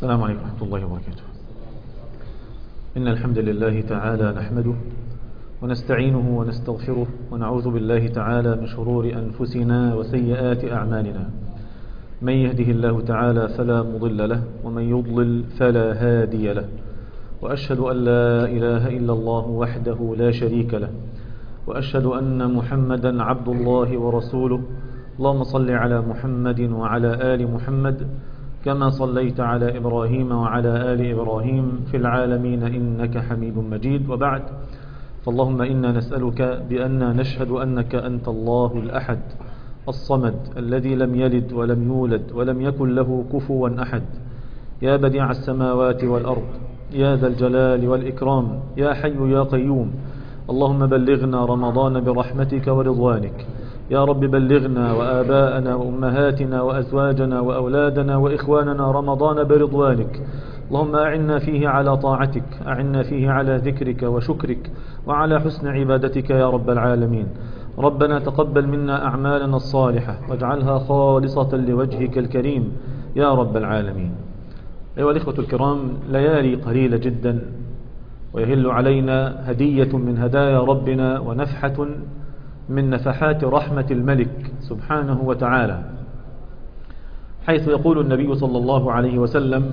السلام عليكم ورحمة الله وبركاته إن الحمد لله تعالى نحمده ونستعينه ونستغفره ونعوذ بالله تعالى من شرور أنفسنا وسيئات أعمالنا من يهده الله تعالى فلا مضل له ومن يضلل فلا هادي له وأشهد أن لا إله إلا الله وحده لا شريك له وأشهد أن محمدا عبد الله ورسوله اللهم صل على محمد وعلى آل محمد كما صليت على إبراهيم وعلى آل إبراهيم في العالمين إنك حميد مجيد وبعد فاللهم إنا نسألك بأننا نشهد أنك أنت الله الأحد الصمد الذي لم يلد ولم يولد ولم يكن له كفوا أحد يا بديع السماوات والأرض يا ذا الجلال والإكرام يا حي يا قيوم اللهم بلغنا رمضان برحمتك ورضوانك يا رب بلغنا وآباءنا وأمهاتنا وأزواجنا وأولادنا وإخواننا رمضان برضوانك اللهم أعنا فيه على طاعتك أعنا فيه على ذكرك وشكرك وعلى حسن عبادتك يا رب العالمين ربنا تقبل منا أعمالنا الصالحة واجعلها خالصة لوجهك الكريم يا رب العالمين أيها الإخوة الكرام ليالي قليلة جدا ويهل علينا هدية من هدايا ربنا ونفحة من نفحات رحمة الملك سبحانه وتعالى حيث يقول النبي صلى الله عليه وسلم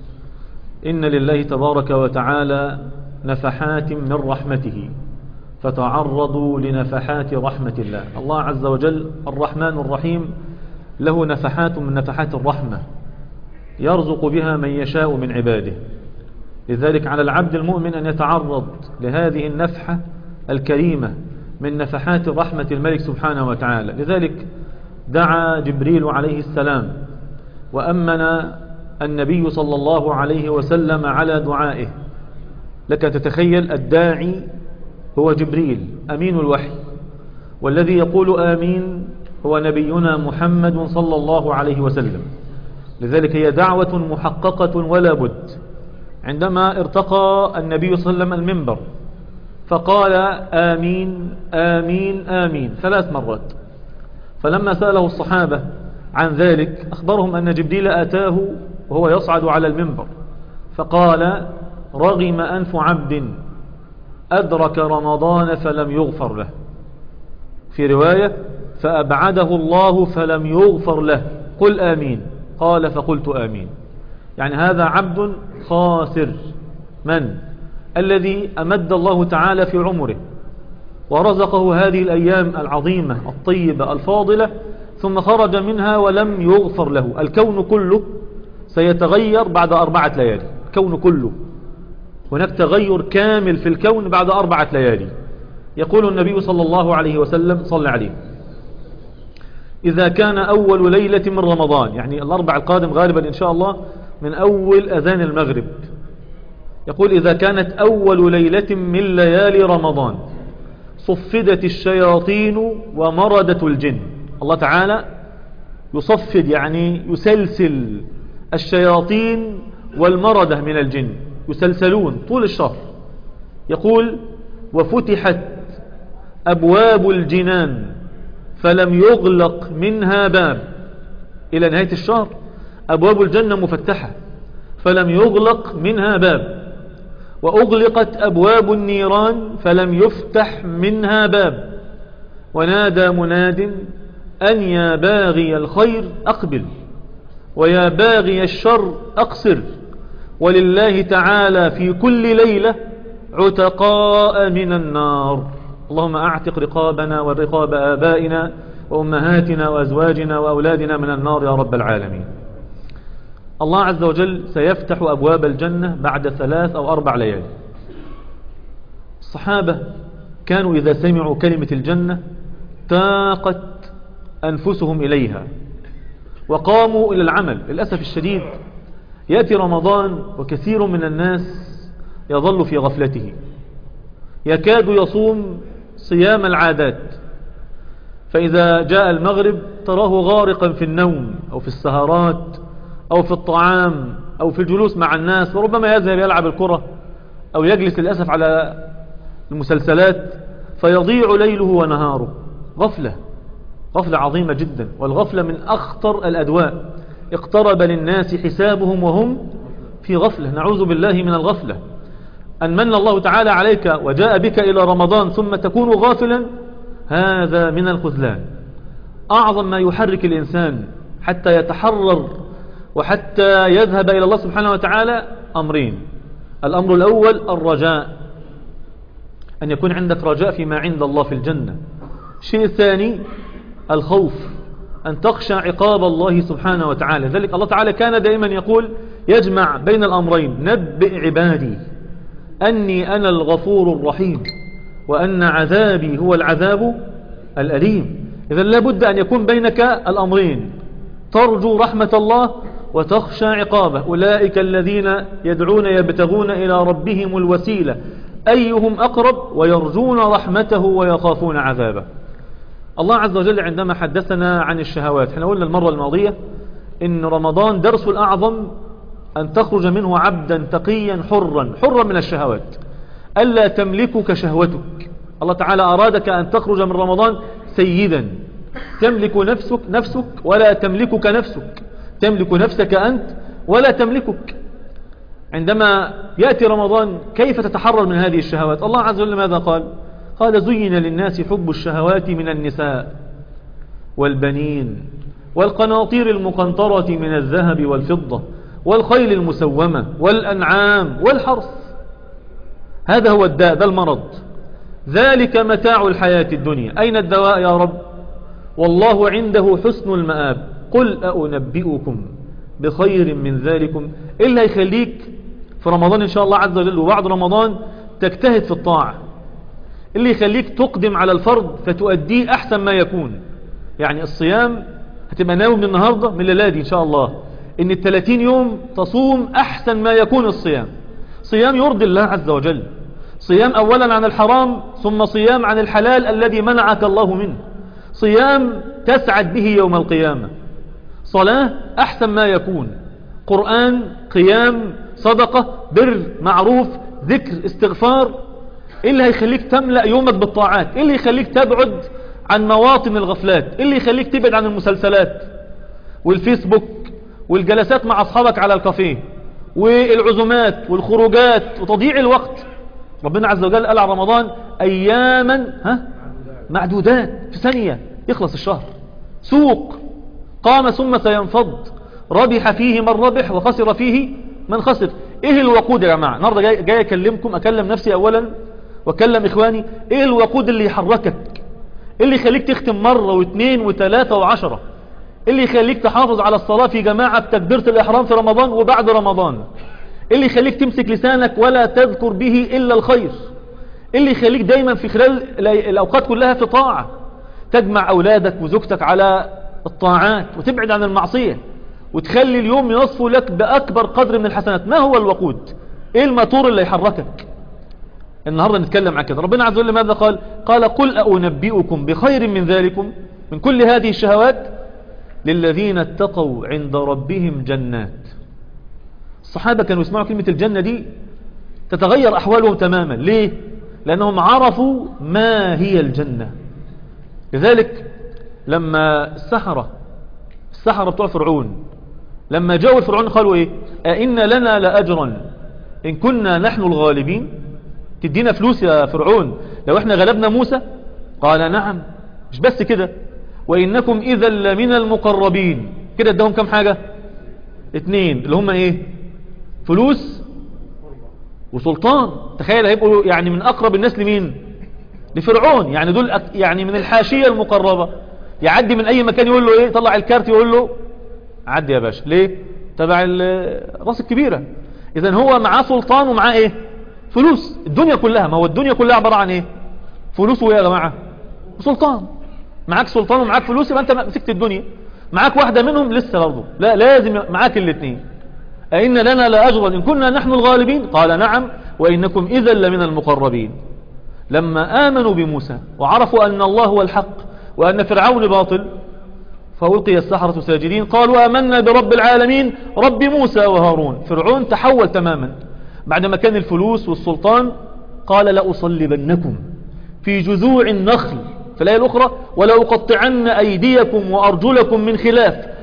إن لله تبارك وتعالى نفحات من رحمته فتعرضوا لنفحات رحمة الله الله عز وجل الرحمن الرحيم له نفحات من نفحات الرحمة يرزق بها من يشاء من عباده لذلك على العبد المؤمن أن يتعرض لهذه النفحة الكريمة من نفحات رحمة الملك سبحانه وتعالى لذلك دعا جبريل عليه السلام وأمن النبي صلى الله عليه وسلم على دعائه لك تتخيل الداعي هو جبريل أمين الوحي والذي يقول آمين هو نبينا محمد صلى الله عليه وسلم لذلك هي دعوة محققة ولا بد عندما ارتقى النبي صلى الله عليه وسلم المنبر فقال آمين آمين آمين ثلاث مرات فلما سأله الصحابة عن ذلك أخبرهم أن جبريل أتاه وهو يصعد على المنبر فقال رغم أنف عبد أدرك رمضان فلم يغفر له في رواية فأبعده الله فلم يغفر له قل آمين قال فقلت آمين يعني هذا عبد خاسر من الذي أمد الله تعالى في عمره ورزقه هذه الأيام العظيمة الطيبة الفاضلة ثم خرج منها ولم يغفر له الكون كله سيتغير بعد أربعة ليالي الكون كله هناك تغير كامل في الكون بعد أربعة ليالي يقول النبي صلى الله عليه وسلم صلى عليه إذا كان أول ليلة من رمضان يعني الأربع القادم غالبا إن شاء الله من أول أذان المغرب يقول إذا كانت أول ليلة من ليالي رمضان صفدت الشياطين ومردت الجن الله تعالى يصفد يعني يسلسل الشياطين والمردة من الجن يسلسلون طول الشهر يقول وفتحت أبواب الجنان فلم يغلق منها باب إلى نهاية الشهر أبواب الجنة مفتحة فلم يغلق منها باب وأغلقت أبواب النيران فلم يفتح منها باب ونادى مناد أن يا باغي الخير أقبل ويا باغي الشر أقصر ولله تعالى في كل ليلة عتقاء من النار اللهم أعتق رقابنا ورقاب آبائنا وأمهاتنا وأزواجنا وأولادنا من النار يا رب العالمين الله عز وجل سيفتح أبواب الجنة بعد ثلاث أو أربع ليالي الصحابة كانوا إذا سمعوا كلمة الجنة تاقت أنفسهم إليها وقاموا إلى العمل للأسف الشديد يأتي رمضان وكثير من الناس يظل في غفلته يكاد يصوم صيام العادات فإذا جاء المغرب تراه غارقا في النوم أو في السهرات أو في الطعام أو في الجلوس مع الناس وربما يذهب يلعب الكرة أو يجلس للأسف على المسلسلات فيضيع ليله ونهاره غفلة غفلة عظيمة جدا والغفلة من أخطر الأدواء اقترب للناس حسابهم وهم في غفلة نعوذ بالله من الغفلة أن من الله تعالى عليك وجاء بك إلى رمضان ثم تكون غافلا هذا من الخذلان أعظم ما يحرك الإنسان حتى يتحرر وحتى يذهب إلى الله سبحانه وتعالى أمرين الأمر الأول الرجاء أن يكون عندك رجاء فيما عند الله في الجنة الشيء الثاني الخوف أن تخشى عقاب الله سبحانه وتعالى ذلك الله تعالى كان دائما يقول يجمع بين الأمرين نبئ عبادي أني أنا الغفور الرحيم وأن عذابي هو العذاب الأليم إذا لابد أن يكون بينك الأمرين ترجو رحمة الله وتخشى عقابه أولئك الذين يدعون يبتغون إلى ربهم الوسيلة أيهم أقرب ويرجون رحمته ويخافون عذابه الله عز وجل عندما حدثنا عن الشهوات احنا قلنا المرة الماضية إن رمضان درس الأعظم أن تخرج منه عبدا تقيا حرا حرا من الشهوات ألا تملكك شهوتك الله تعالى أرادك أن تخرج من رمضان سيدا تملك نفسك نفسك ولا تملكك نفسك تملك نفسك أنت ولا تملكك عندما يأتي رمضان كيف تتحرر من هذه الشهوات الله عز وجل ماذا قال قال زين للناس حب الشهوات من النساء والبنين والقناطير المقنطرة من الذهب والفضة والخيل المسومة والأنعام والحرث هذا هو الداء ذا المرض ذلك متاع الحياة الدنيا أين الدواء يا رب والله عنده حسن المآب قل أنبئكم بخير من ذلكم إلا يخليك في رمضان إن شاء الله عز وجل وبعد رمضان تجتهد في الطاعة اللي يخليك تقدم على الفرض فتؤديه أحسن ما يكون يعني الصيام هتبقى ناوي من النهاردة من الليلة دي إن شاء الله إن الثلاثين يوم تصوم أحسن ما يكون الصيام صيام يرضي الله عز وجل صيام أولا عن الحرام ثم صيام عن الحلال الذي منعك الله منه صيام تسعد به يوم القيامة صلاة أحسن ما يكون قرآن قيام صدقة بر معروف ذكر استغفار إيه اللي هيخليك تملأ يومك بالطاعات إيه اللي يخليك تبعد عن مواطن الغفلات إيه اللي يخليك تبعد عن المسلسلات والفيسبوك والجلسات مع أصحابك على الكافيه والعزومات والخروجات وتضييع الوقت ربنا عز وجل قال على رمضان أياما ها معدودات في ثانية يخلص الشهر سوق قام ثم سينفض ربح فيه من ربح وخسر فيه من خسر ايه الوقود يا جماعة النهاردة جاي, جاي اكلمكم اكلم نفسي اولا واكلم اخواني ايه الوقود اللي يحركك ايه اللي يخليك تختم مرة واثنين وثلاثة وعشرة ايه اللي يخليك تحافظ على الصلاة في جماعة بتكبيرة الاحرام في رمضان وبعد رمضان ايه اللي يخليك تمسك لسانك ولا تذكر به الا الخير ايه اللي يخليك دايما في خلال الاوقات كلها في طاعة تجمع اولادك وزوجتك على الطاعات وتبعد عن المعصية وتخلي اليوم يصفو لك بأكبر قدر من الحسنات ما هو الوقود ايه الماتور اللي يحركك النهاردة نتكلم عن كده ربنا عز وجل ماذا قال قال قل أنبئكم بخير من ذلكم من كل هذه الشهوات للذين اتقوا عند ربهم جنات الصحابة كانوا يسمعوا كلمة الجنة دي تتغير أحوالهم تماما ليه لأنهم عرفوا ما هي الجنة لذلك لما السحرة السحرة بتوع فرعون لما جاءوا الفرعون قالوا ايه أئن لنا لأجرا إن كنا نحن الغالبين تدينا فلوس يا فرعون لو احنا غلبنا موسى قال نعم مش بس كده وإنكم إذا لمن المقربين كده ادهم كم حاجة اتنين اللي هم ايه فلوس وسلطان تخيل هيبقوا يعني من أقرب الناس لمين لفرعون يعني دول يعني من الحاشية المقربة يعدي من اي مكان يقول له ايه طلع الكارت يقول له عدي يا باشا ليه تبع الراس الكبيرة اذا هو معاه سلطان ومعاه ايه فلوس الدنيا كلها ما هو الدنيا كلها عبارة عن ايه فلوس وايه يا جماعة سلطان معاك سلطان ومعاك فلوس يبقى انت مسكت الدنيا معاك واحدة منهم لسه برضه لا لازم معاك الاثنين أئن لنا لأجرا إن كنا نحن الغالبين قال نعم وإنكم إذا لمن المقربين لما آمنوا بموسى وعرفوا أن الله هو الحق وأن فرعون باطل فألقي السحرة ساجدين قالوا آمنا برب العالمين رب موسى وهارون فرعون تحول تماما بعدما كان الفلوس والسلطان قال لأصلبنكم في جذوع النخل في الآية الأخرى ولأقطعن أيديكم وأرجلكم من خلاف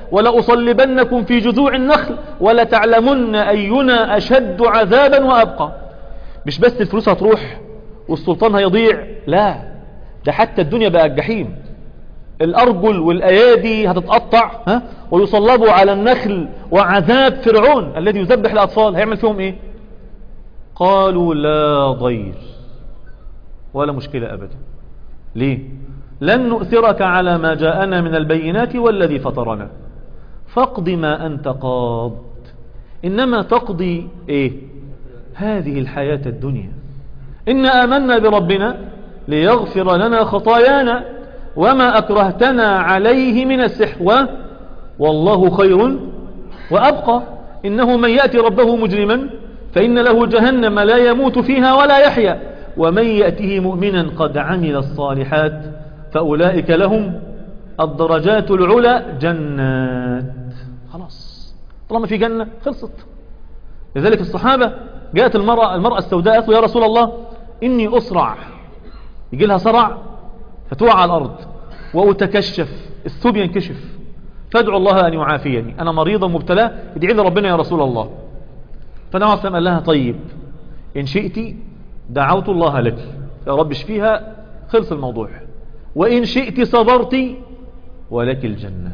ولأصلبنكم في جذوع النخل ولتعلمن أينا أشد عذابا وأبقى مش بس الفلوس هتروح والسلطان هيضيع لا ده حتى الدنيا بقى الجحيم الأرجل والأيادي هتتقطع ها ويصلبوا على النخل وعذاب فرعون الذي يذبح الأطفال هيعمل فيهم إيه قالوا لا ضير ولا مشكلة أبدا ليه لن نؤثرك على ما جاءنا من البينات والذي فطرنا فاقض ما أنت قاض إنما تقضي إيه هذه الحياة الدنيا إن آمنا بربنا ليغفر لنا خطايانا وما أكرهتنا عليه من السحر و والله خير وأبقى إنه من يأتي ربه مجرما فإن له جهنم لا يموت فيها ولا يحيا ومن يأته مؤمنا قد عمل الصالحات فأولئك لهم الدرجات العلى جنات خلاص طالما في جنة خلصت لذلك الصحابة جاءت المرأة, المرأة السوداء يا رسول الله إني أسرع يجي لها صرع فتوع على الأرض وأتكشف الثوب ينكشف فادعو الله أن يعافيني أنا مريضة مبتلى ادعي لي ربنا يا رسول الله فنوع السلام قال لها طيب إن شئت دعوت الله لك يا رب اشفيها خلص الموضوع وإن شئت صبرت ولك الجنة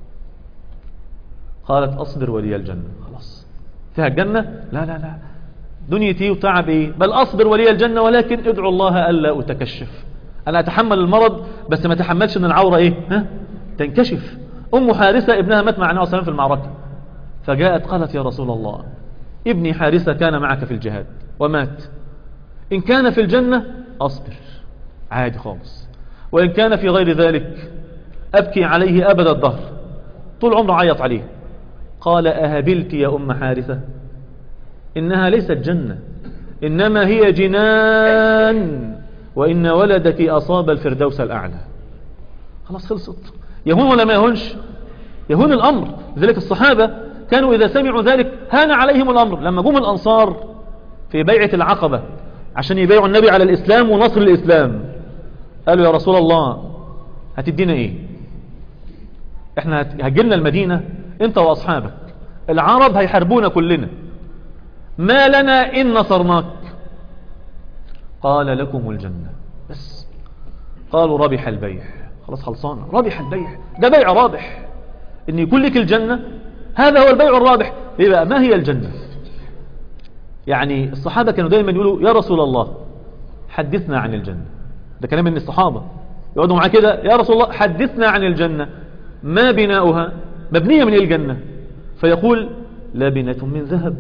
قالت أصبر ولي الجنة خلاص فيها الجنة لا لا لا دنيتي وتعب ايه بل أصبر ولي الجنة ولكن ادعو الله ألا أتكشف أنا أتحمل المرض بس ما تحملش أن العورة ايه ها؟ تنكشف أم حارثة ابنها مات مع النبي صلى في المعركة فجاءت قالت يا رسول الله ابني حارثة كان معك في الجهاد ومات إن كان في الجنة أصبر عادي خالص وإن كان في غير ذلك أبكي عليه أبد الدهر طول عمره عيط عليه قال أهبلت يا أم حارثة إنها ليست جنة إنما هي جنان وإن ولدك أصاب الفردوس الأعلى خلاص خلصت يهون ولا ما يهونش يهون الأمر لذلك الصحابة كانوا إذا سمعوا ذلك هان عليهم الأمر لما قوم الأنصار في بيعة العقبة عشان يبيعوا النبي على الإسلام ونصر الإسلام قالوا يا رسول الله هتدينا ايه احنا هتجلنا المدينة انت واصحابك العرب هيحاربونا كلنا ما لنا ان نصرناك قال لكم الجنة بس قالوا ربح البيع خلاص خلصانة ربح البيع ده بيع رابح ان يكون لك الجنة هذا هو البيع الرابح ايه بقى ما هي الجنة يعني الصحابة كانوا دايما يقولوا يا رسول الله حدثنا عن الجنة ده كلام من الصحابة يقعدوا معاه كده يا رسول الله حدثنا عن الجنة ما بناؤها مبنية من الجنة فيقول لبنة من ذهب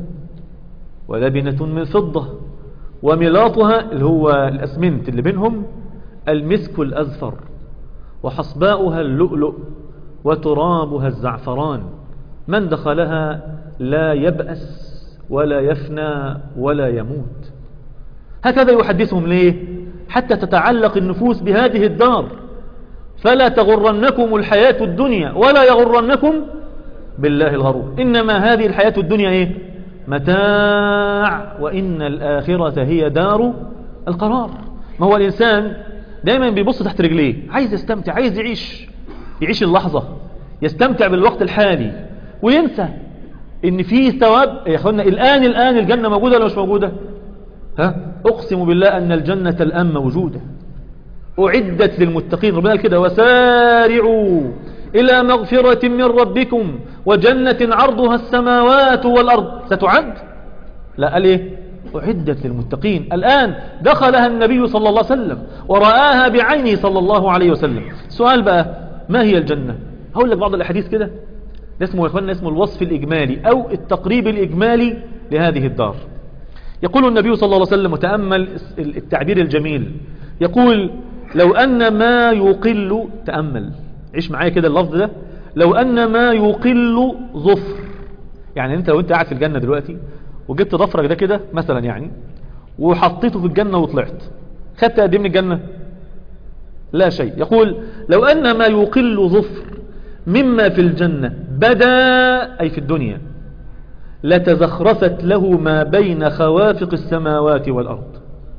ولبنة من فضة وملاطها اللي هو الأسمنت اللي بينهم المسك الأزفر وحصباؤها اللؤلؤ وترابها الزعفران من دخلها لا يبأس ولا يفنى ولا يموت هكذا يحدثهم ليه حتى تتعلق النفوس بهذه الدار فلا تغرنكم الحياة الدنيا ولا يغرنكم بالله الغرور إنما هذه الحياة الدنيا إيه؟ متاع وإن الآخرة هي دار القرار ما هو الإنسان دايما بيبص تحت رجليه عايز يستمتع عايز يعيش يعيش اللحظة يستمتع بالوقت الحالي وينسى ان في ثواب يا اخوانا الان الان الجنة موجودة ولا مش موجودة ها اقسم بالله ان الجنة الان موجودة اعدت للمتقين ربنا قال كده وسارعوا الى مغفرة من ربكم وجنة عرضها السماوات والارض ستعد لا قال ايه أعدت للمتقين الآن دخلها النبي صلى الله عليه وسلم ورآها بعينه صلى الله عليه وسلم سؤال بقى ما هي الجنة هقول لك بعض الأحاديث كده ده اسمه يا اخوانا اسمه الوصف الإجمالي أو التقريب الإجمالي لهذه الدار يقول النبي صلى الله عليه وسلم وتأمل التعبير الجميل يقول لو أن ما يقل تأمل عيش معايا كده اللفظ ده لو أن ما يقل ظفر يعني انت لو انت قاعد في الجنة دلوقتي وجبت ضفرك ده كده مثلا يعني وحطيته في الجنة وطلعت خدت قد من الجنة لا شيء يقول لو أن ما يقل ظفر مما في الجنة بدا أي في الدنيا لتزخرفت له ما بين خوافق السماوات والأرض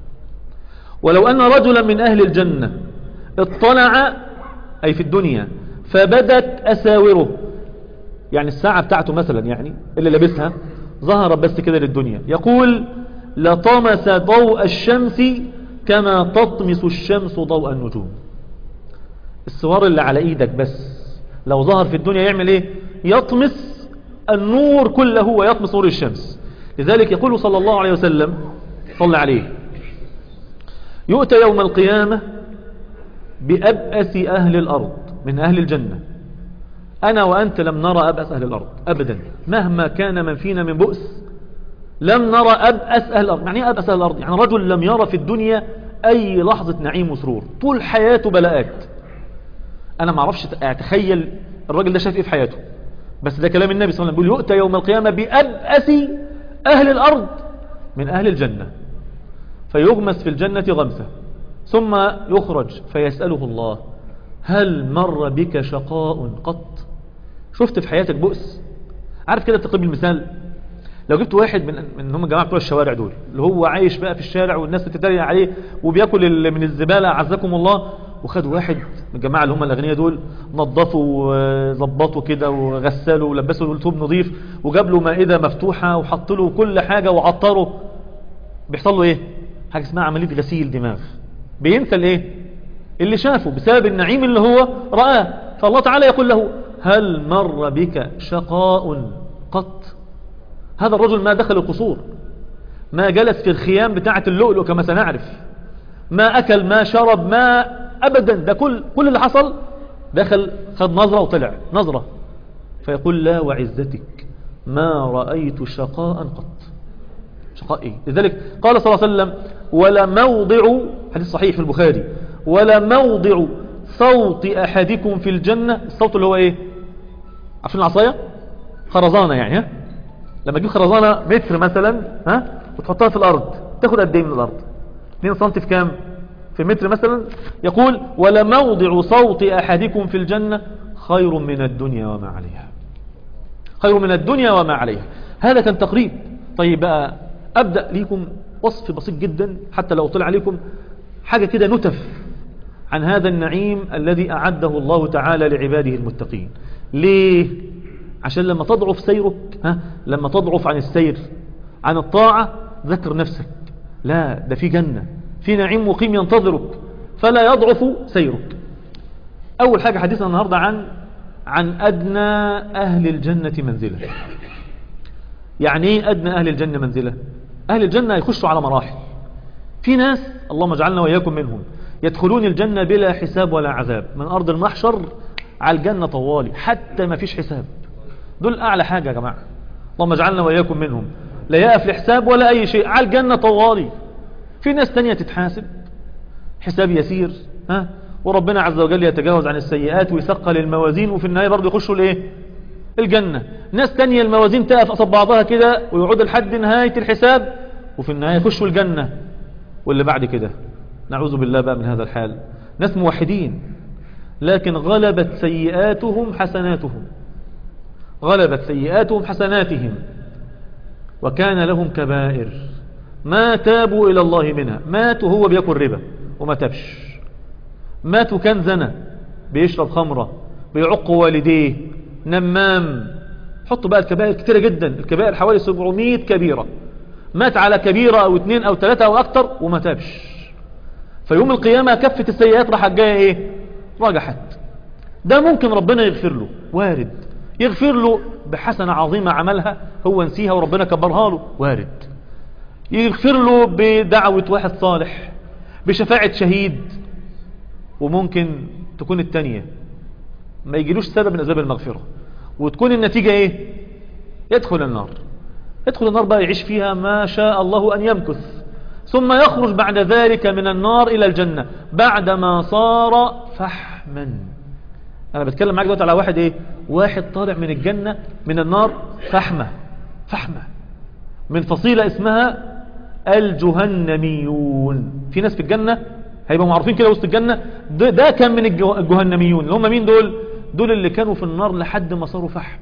ولو أن رجلا من أهل الجنة اطلع أي في الدنيا فبدت أساوره يعني الساعة بتاعته مثلا يعني اللي لابسها ظهر بس كده للدنيا يقول لطمس ضوء الشمس كما تطمس الشمس ضوء النجوم السوار اللي على ايدك بس لو ظهر في الدنيا يعمل ايه يطمس النور كله ويطمس نور الشمس لذلك يقول صلى الله عليه وسلم صلى عليه يؤتى يوم القيامة بأبأس أهل الأرض من أهل الجنة أنا وأنت لم نرى أبأس أهل الأرض أبدا مهما كان من فينا من بؤس لم نرى أبأس أهل الأرض يعني إيه أبأس أهل الأرض يعني رجل لم يرى في الدنيا أي لحظة نعيم وسرور طول حياته بلاءات أنا ما اعرفش أتخيل الراجل ده شاف إيه في حياته بس ده كلام النبي صلى الله عليه وسلم بيقول يؤتى يوم القيامة بأبأس أهل الأرض من أهل الجنة فيغمس في الجنة غمسة ثم يخرج فيسأله الله هل مر بك شقاء قط شفت في حياتك بؤس عارف كده تقريب المثال لو جبت واحد من من هم الجماعه بتوع الشوارع دول اللي هو عايش بقى في الشارع والناس بتتريق عليه وبياكل ال- من الزباله اعزكم الله وخد واحد من الجماعه اللي هم الاغنياء دول نظفوا وظبطوا كده وغسلوا ولبسوا له ثوب نظيف وجاب له مائده مفتوحه وحط له كل حاجه وعطره بيحصل له ايه حاجه اسمها عمليه غسيل دماغ بينسى الايه اللي شافه بسبب النعيم اللي هو رآه فالله تعالى يقول له هل مر بك شقاء قط هذا الرجل ما دخل القصور ما جلس في الخيام بتاعة اللؤلؤ كما سنعرف ما أكل ما شرب ما أبدا ده كل, كل اللي حصل دخل خد نظرة وطلع نظرة فيقول لا وعزتك ما رأيت شقاء قط شقاء إيه لذلك قال صلى الله عليه وسلم ولا موضع حديث صحيح في البخاري ولا موضع صوت أحدكم في الجنة الصوت اللي هو إيه عارفين العصاية خرزانة يعني ها لما تجيب خرزانة متر مثلا ها وتحطها في الأرض تاخد قد ايه من الأرض 2 سم في كام في متر مثلا يقول ولا موضع صوت أحدكم في الجنة خير من الدنيا وما عليها خير من الدنيا وما عليها هذا كان تقريب طيب بقى أبدأ ليكم وصف بسيط جدا حتى لو طلع عليكم حاجة كده نتف عن هذا النعيم الذي أعده الله تعالى لعباده المتقين ليه عشان لما تضعف سيرك ها لما تضعف عن السير عن الطاعة ذكر نفسك لا ده في جنة في نعيم مقيم ينتظرك فلا يضعف سيرك أول حاجة حديثنا النهاردة عن عن أدنى أهل الجنة منزلة يعني ايه أدنى أهل الجنة منزلة أهل الجنة يخشوا على مراحل في ناس اللهم اجعلنا وإياكم منهم يدخلون الجنة بلا حساب ولا عذاب من أرض المحشر على الجنة طوالي حتى ما فيش حساب دول أعلى حاجة يا جماعة اللهم اجعلنا وإياكم منهم لا يقف لحساب ولا أي شيء على الجنة طوالي في ناس تانية تتحاسب حساب يسير ها وربنا عز وجل يتجاوز عن السيئات ويثقل الموازين وفي النهاية برضه يخشوا الايه الجنة ناس تانية الموازين تقف قصاد بعضها كده ويقعد لحد نهاية الحساب وفي النهاية يخشوا الجنة واللي بعد كده نعوذ بالله بقى من هذا الحال ناس موحدين لكن غلبت سيئاتهم حسناتهم غلبت سيئاتهم حسناتهم وكان لهم كبائر ما تابوا إلى الله منها ماتوا هو بياكل ربا وما تابش ماتوا كان زنى بيشرب خمرة بيعق والديه نمام حطوا بقى الكبائر كتيرة جدا الكبائر حوالي 700 كبيرة مات على كبيرة أو اثنين أو ثلاثة أو أكتر وما تابش فيوم القيامة كفة السيئات راح جاية ايه رجحت ده ممكن ربنا يغفر له وارد يغفر له بحسنة عظيمة عملها هو نسيها وربنا كبرها له وارد يغفر له بدعوة واحد صالح بشفاعة شهيد وممكن تكون التانية ما يجيلوش سبب من أسباب المغفرة وتكون النتيجة ايه يدخل النار يدخل النار بقى يعيش فيها ما شاء الله أن يمكث ثم يخرج بعد ذلك من النار إلى الجنة بعدما صار فحما أنا بتكلم معاك دلوقتي على واحد إيه واحد طالع من الجنة من النار فحمة فحمة من فصيلة اسمها الجهنميون في ناس في الجنة هيبقوا معروفين كده وسط الجنة ده, ده كان من الجه- الجهنميون اللي هم مين دول دول اللي كانوا في النار لحد ما صاروا فحم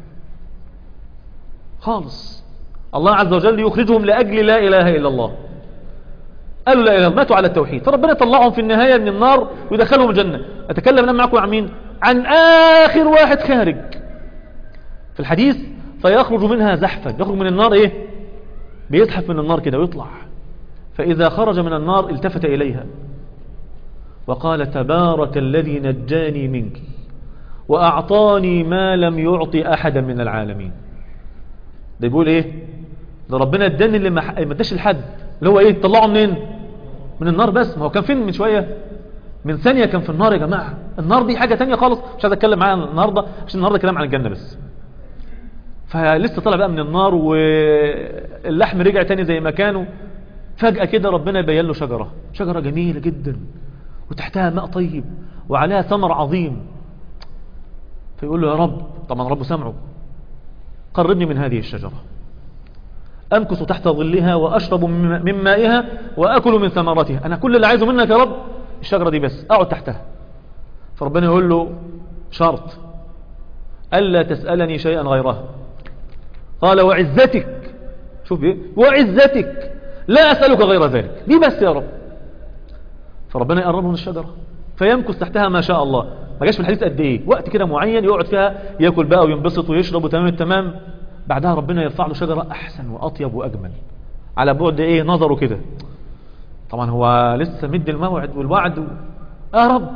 خالص الله عز وجل يخرجهم لأجل لا إله إلا الله قالوا لا إله ماتوا على التوحيد فربنا يطلعهم في النهاية من النار ويدخلهم الجنة أتكلم الآن معكم عن مين عن آخر واحد خارج في الحديث فيخرج منها زحفا يخرج من النار ايه بيزحف من النار كده ويطلع فإذا خرج من النار التفت إليها وقال تبارك الذي نجاني منك وأعطاني ما لم يعطي أحدا من العالمين ده بيقول ايه ده ربنا اداني اللي ما اداش لحد اللي هو ايه طلعه منين من النار بس ما هو كان فين من شويه من ثانيه كان في النار يا جماعه النار دي حاجه تانية خالص مش عايز اتكلم معاها النهارده عشان النهارده كلام عن الجنه بس فلسه طلع بقى من النار واللحم رجع تاني زي ما كانوا فجأة كده ربنا يبين له شجرة شجرة جميلة جدا وتحتها ماء طيب وعليها ثمر عظيم فيقول له يا رب طبعا رب سمعه قربني من هذه الشجرة أمكث تحت ظلها وأشرب من مائها وأكل من ثمرتها أنا كل اللي عايزه منك يا رب الشجرة دي بس أقعد تحتها فربنا يقول له شرط ألا تسألني شيئا غيرها قال وعزتك شوف ايه وعزتك لا أسألك غير ذلك دي بس يا رب فربنا يقربه من الشجرة فيمكث تحتها ما شاء الله ما جاش في الحديث قد ايه وقت كده معين يقعد فيها ياكل بقى وينبسط ويشرب وتمام التمام بعدها ربنا يرفع له شجرة أحسن وأطيب وأجمل على بعد إيه نظره كده طبعا هو لسه مد الموعد والوعد و... يا رب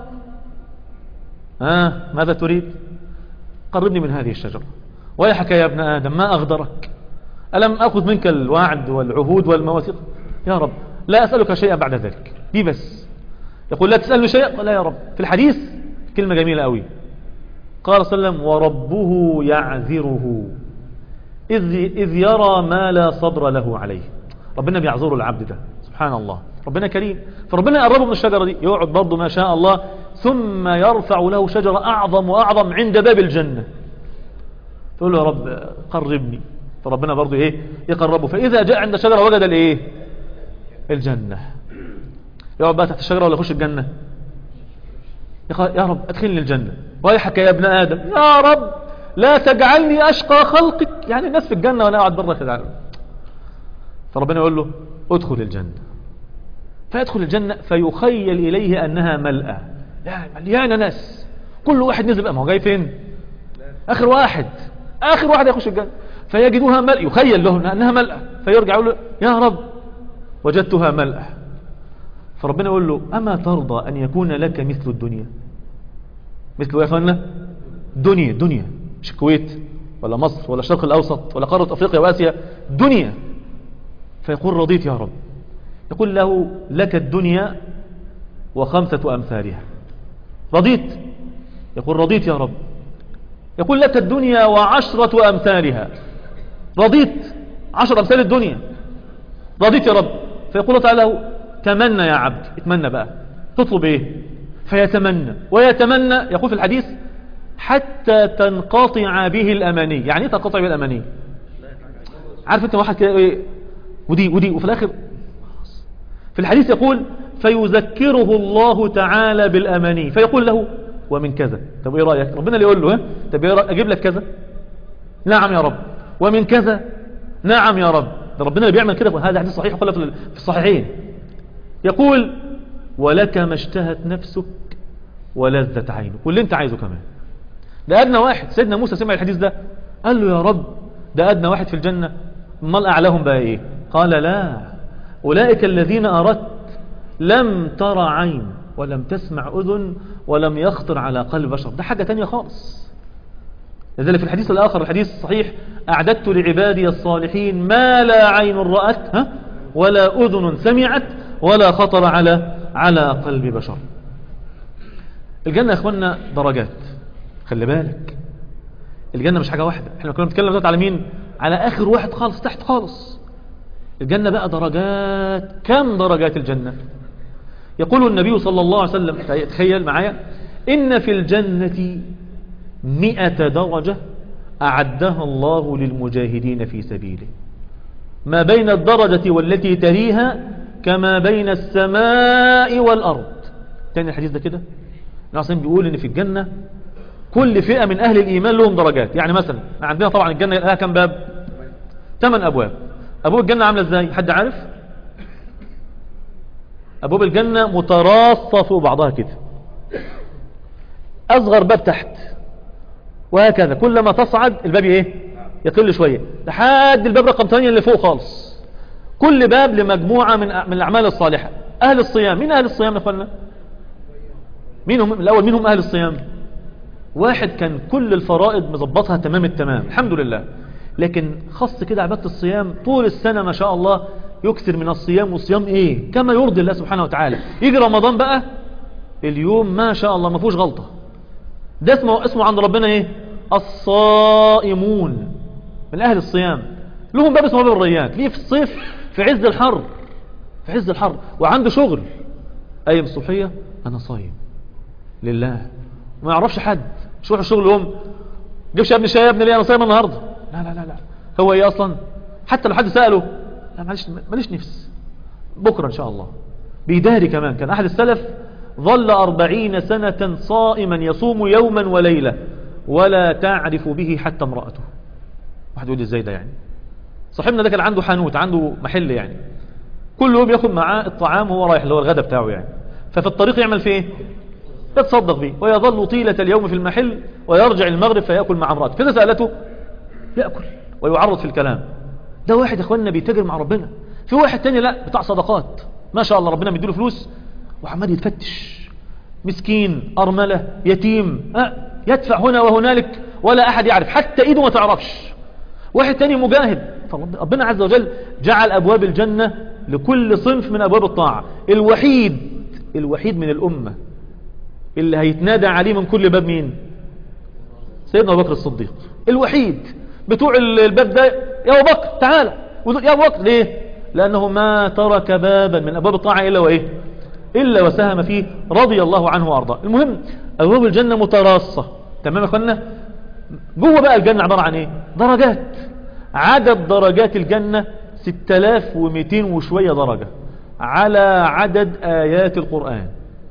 آه ماذا تريد قربني من هذه الشجرة ويحك يا ابن آدم ما أغدرك ألم أخذ منك الوعد والعهود والمواثيق يا رب لا أسألك شيئا بعد ذلك دي بس يقول لا تسألني شيئا قال لا يا رب في الحديث كلمة جميلة قوي قال صلى الله عليه وسلم وربه يعذره إذ, إذ يرى ما لا صبر له عليه ربنا بيعذره العبد ده سبحان الله ربنا كريم فربنا يقربه من الشجرة دي يقعد برضه ما شاء الله ثم يرفع له شجرة أعظم وأعظم عند باب الجنة تقول له يا رب قربني فربنا برضه إيه يقربه فإذا جاء عند شجرة وجد الإيه الجنة يقعد بقى تحت الشجرة ولا يخش الجنة يا رب ادخلني الجنة ويحك يا ابن آدم يا رب لا تجعلني أشقى خلقك يعني الناس في الجنة وأنا قاعد بره كده فربنا يقول له ادخل الجنة فيدخل الجنة فيخيل إليه أنها ملأة يعني مليانة ناس كل واحد نزل بقى ما هو جاي فين آخر واحد آخر واحد يخش الجنة فيجدوها ملأ يخيل له أنها ملأة فيرجع يقول له يا رب وجدتها ملأة فربنا يقول له أما ترضى أن يكون لك مثل الدنيا مثل يا أخوانا دنيا دنيا مش الكويت ولا مصر ولا الشرق الأوسط ولا قارة أفريقيا وآسيا دنيا فيقول رضيت يا رب يقول له لك الدنيا وخمسة أمثالها رضيت يقول رضيت يا رب يقول لك الدنيا وعشرة أمثالها رضيت عشر أمثال الدنيا رضيت يا رب فيقول تعالى له تمنى يا عبد اتمنى بقى تطلب ايه فيتمنى ويتمنى يقول في الحديث حتى تنقطع به الأماني يعني ايه تنقطع به الأماني عارف انت واحد كده ايه ودي ودي وفي الآخر في الحديث يقول فيذكره الله تعالى بالأماني فيقول له ومن كذا طب ايه رأيك ربنا اللي يقول له ها طب ايه رأيك اجيب لك كذا نعم يا رب ومن كذا نعم يا رب ده ربنا اللي بيعمل كده هذا حديث صحيح ولا في الصحيحين يقول ولك ما اشتهت نفسك ولذت عينك واللي انت عايزه كمان ده أدنى واحد سيدنا موسى سمع الحديث ده قال له يا رب ده أدنى واحد في الجنة امال أعلاهم بقى إيه قال لا أولئك الذين أردت لم ترى عين ولم تسمع أذن ولم يخطر على قلب بشر ده حاجة تانية خالص لذلك في الحديث الآخر الحديث الصحيح أعددت لعبادي الصالحين ما لا عين رأت ها ولا أذن سمعت ولا خطر على على قلب بشر الجنة يا اخوانا درجات خلي بالك الجنة مش حاجة واحدة احنا كنا بنتكلم دلوقتي على مين على اخر واحد خالص تحت خالص الجنة بقى درجات كم درجات الجنة يقول النبي صلى الله عليه وسلم تخيل معايا إن في الجنة مئة درجة أعدها الله للمجاهدين في سبيله ما بين الدرجة والتي تليها كما بين السماء والأرض تاني الحديث ده كده العاصم بيقول ان في الجنة كل فئة من أهل الإيمان لهم درجات يعني مثلا عندنا طبعا الجنة لها كم باب ثمان أبواب أبواب الجنة عاملة ازاي حد عارف أبواب الجنة متراصة فوق بعضها كده أصغر باب تحت وهكذا كلما تصعد الباب ايه يقل شوية لحد الباب رقم 8 اللي فوق خالص كل باب لمجموعة من من الأعمال الصالحة أهل الصيام مين أهل الصيام يا أخوانا مين هم الأول مين هم أهل الصيام واحد كان كل الفرائض مظبطها تمام التمام الحمد لله لكن خص كده عبادة الصيام طول السنة ما شاء الله يكثر من الصيام والصيام ايه كما يرضي الله سبحانه وتعالى يجي رمضان بقى اليوم ما شاء الله ما فيهوش غلطة ده اسمه اسمه عند ربنا ايه الصائمون من اهل الصيام لهم باب اسمه باب الريان ليه في الصيف في عز الحر في عز الحر وعنده شغل ايام الصبحية انا صايم لله وما يعرفش حد مش يروح الشغل يوم جيبش يا ابني شاي يا ابني ليه انا صايم النهارده لا لا لا لا هو ايه اصلا حتى لو حد ساله لا معلش ماليش نفس بكره ان شاء الله بيداري كمان كان احد السلف ظل أربعين سنة صائما يصوم يوما وليلة ولا تعرف به حتى امرأته واحد يقول لي ازاي ده يعني صاحبنا ده كان عنده حانوت عنده محل يعني كل يوم ياخد معاه الطعام وهو رايح اللي هو الغداء بتاعه يعني ففي الطريق يعمل فيه ايه يتصدق به ويظل طيلة اليوم في المحل ويرجع المغرب فيأكل مع امرأته فإذا سألته يأكل ويعرض في الكلام ده واحد يا اخواننا بيتاجر مع ربنا في واحد تاني لا بتاع صدقات ما شاء الله ربنا مديله فلوس وعمال يتفتش مسكين أرملة يتيم أه يدفع هنا وهنالك ولا أحد يعرف حتى إيده ما تعرفش واحد تاني مجاهد فربنا عز وجل جعل أبواب الجنة لكل صنف من أبواب الطاعة الوحيد الوحيد من الأمة اللي هيتنادى عليه من كل باب مين سيدنا أبو بكر الصديق الوحيد بتوع الباب ده يا أبو بكر تعالى يا أبو بكر ليه لأنه ما ترك بابا من أبواب الطاعة إلا وإيه إلا وسهم فيه رضي الله عنه وأرضاه المهم أبواب الجنة متراصة تمام يا أخوانا جوه بقى الجنة عبارة عن إيه درجات عدد درجات الجنة 6200 وشوية درجة على عدد آيات القرآن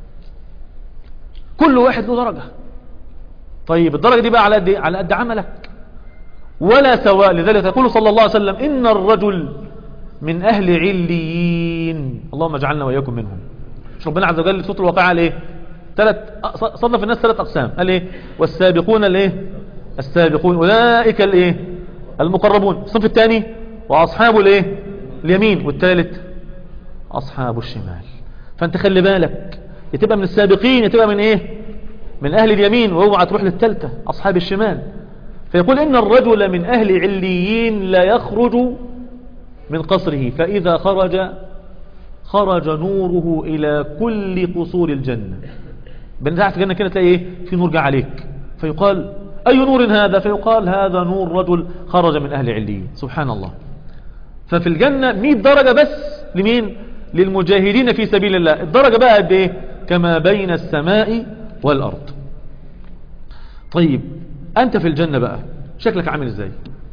كل واحد له درجة طيب الدرجة دي بقى على قد إيه على قد عملك ولا سواء لذلك يقول صلى الله عليه وسلم إن الرجل من أهل عليين اللهم اجعلنا وإياكم منهم مش ربنا عز وجل في سوره الواقعه قال ايه ثلاث صنف الناس ثلاث اقسام قال ايه والسابقون الايه السابقون اولئك الايه المقربون الصنف الثاني واصحاب الايه اليمين والثالث اصحاب الشمال فانت خلي بالك يتبقى من السابقين يتبقى من ايه من اهل اليمين واوعى تروح للثالثه اصحاب الشمال فيقول ان الرجل من اهل عليين لا يخرج من قصره فاذا خرج خرج نوره إلى كل قصور الجنة بنزعت الجنة كده تلاقي ايه في نور جه عليك فيقال أي نور هذا فيقال هذا نور رجل خرج من أهل عليين سبحان الله ففي الجنة 100 درجة بس لمين للمجاهدين في سبيل الله الدرجة بقى قد ايه كما بين السماء والأرض طيب أنت في الجنة بقى شكلك عامل ازاي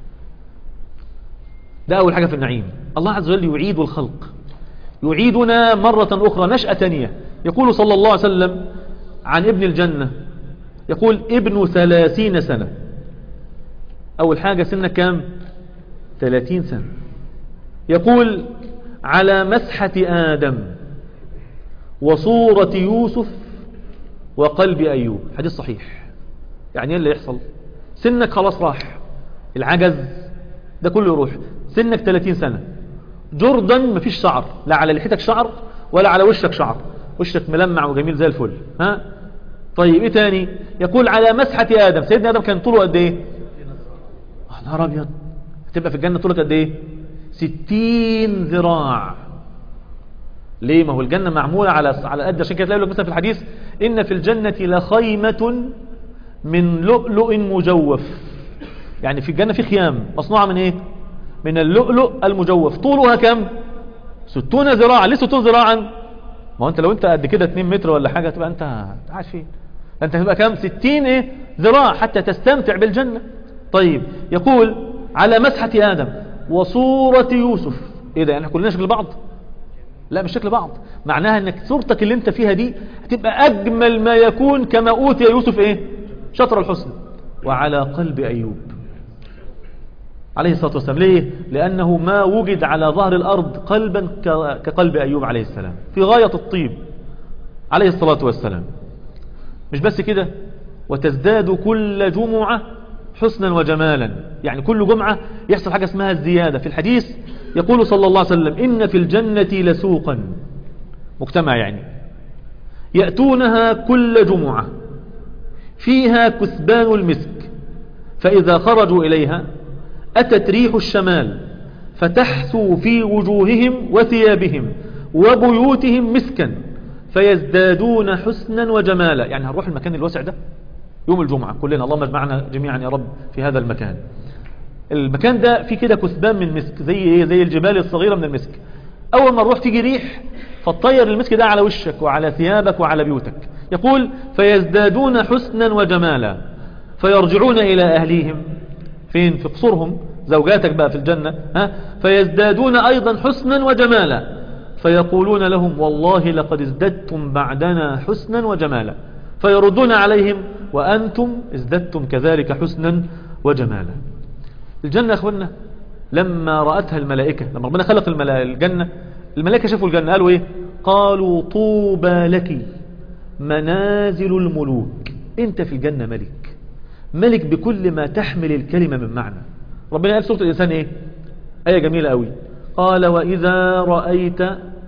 ده أول حاجة في النعيم الله عز وجل يعيد الخلق يعيدنا مرة أخرى نشأة تانية يقول صلى الله عليه وسلم عن ابن الجنة يقول ابن ثلاثين سنة أول حاجة سنة كام ثلاثين سنة يقول على مسحة آدم وصورة يوسف وقلب أيوب حديث صحيح يعني ايه اللي يحصل سنك خلاص راح العجز ده كله يروح سنك 30 سنة جردا مفيش شعر لا على لحيتك شعر ولا على وشك شعر وشك ملمع وجميل زي الفل ها طيب ايه تاني يقول على مسحة ادم سيدنا ادم كان طوله قد ايه نهار ابيض هتبقى في الجنة طولك قد ايه ستين ذراع ليه ما هو الجنة معمولة على على قد عشان كده تلاقي لك مثلا في الحديث ان في الجنة لخيمة من لؤلؤ مجوف يعني في الجنة في خيام مصنوعة من ايه من اللؤلؤ المجوف طولها كم ستون ذراعا ليه ستون ذراعا ما هو انت لو انت قد كده 2 متر ولا حاجة تبقى انت قاعد فين انت هتبقى كم 60 ايه ذراع حتى تستمتع بالجنة طيب يقول على مسحة آدم وصورة يوسف ايه ده يعني كلنا شكل بعض لا مش شكل بعض معناها انك صورتك اللي انت فيها دي هتبقى اجمل ما يكون كما اوتي يوسف ايه شطر الحسن وعلى قلب ايوب عليه الصلاة والسلام ليه لانه ما وجد على ظهر الارض قلبا كقلب ايوب عليه السلام في غاية الطيب عليه الصلاة والسلام مش بس كده وتزداد كل جمعة حسنا وجمالا يعني كل جمعة يحصل حاجة اسمها الزيادة في الحديث يقول صلى الله عليه وسلم إن في الجنة لسوقا مجتمع يعني يأتونها كل جمعة فيها كثبان المسك فإذا خرجوا إليها أتت ريح الشمال فتحثو في وجوههم وثيابهم وبيوتهم مسكا فيزدادون حسنا وجمالا يعني هنروح المكان الواسع ده يوم الجمعة كلنا اللهم اجمعنا جميعا يا رب في هذا المكان المكان ده فيه كده كثبان من مسك زي ايه زي الجبال الصغيرة من المسك اول ما نروح تيجي ريح فتطير المسك ده على وشك وعلى ثيابك وعلى بيوتك يقول فيزدادون حسنا وجمالا فيرجعون الى اهليهم فين في قصورهم زوجاتك بقى في الجنة ها فيزدادون ايضا حسنا وجمالا فيقولون لهم والله لقد ازددتم بعدنا حسنا وجمالا فيردون عليهم وأنتم ازددتم كذلك حسنا وجمالا الجنة يا أخوانا لما رأتها الملائكة لما ربنا خلق الملا- الجنة الملائكة شافوا الجنة قالوا إيه قالوا طوبى لك منازل الملوك انت في الجنة ملك ملك بكل ما تحمل الكلمة من معنى ربنا قال في سورة الإنسان إيه آية جميلة قوي قال وإذا رأيت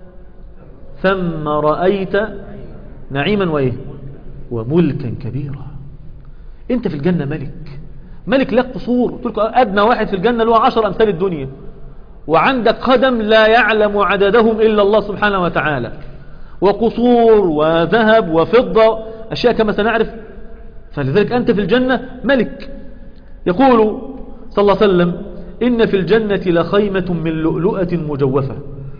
ثم رأيت نعيما وإيه وملكا كبيرا انت في الجنة ملك ملك لك قصور قلت لكم أدنى واحد في الجنة له عشر أمثال الدنيا وعندك قدم لا يعلم عددهم إلا الله سبحانه وتعالى وقصور وذهب وفضة أشياء كما سنعرف فلذلك أنت في الجنة ملك يقول صلى الله عليه وسلم إن في الجنة لخيمة من لؤلؤة مجوفة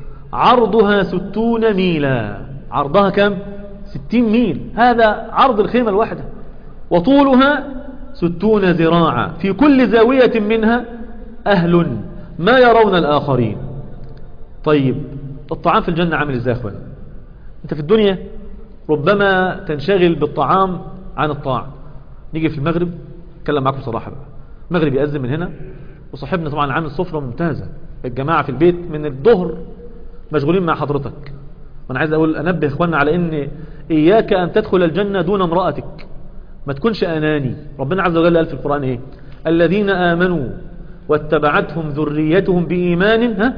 عرضها ستون ميلا عرضها كم ستين ميل هذا عرض الخيمة الواحدة وطولها ستون ذراعا في كل زاوية منها أهل ما يرون الآخرين طيب الطعام في الجنة عامل ازاي يا اخوان انت في الدنيا ربما تنشغل بالطعام عن الطاعة نيجي في المغرب اتكلم معاكم صراحة بقى المغرب يأذن من هنا وصاحبنا طبعا عامل سفرة ممتازة الجماعة في البيت من الظهر مشغولين مع حضرتك وانا عايز اقول انبه اخواننا على ان اياك ان تدخل الجنة دون امرأتك ما تكونش اناني ربنا عز وجل قال في القرآن ايه الذين امنوا واتبعتهم ذريتهم بايمان ها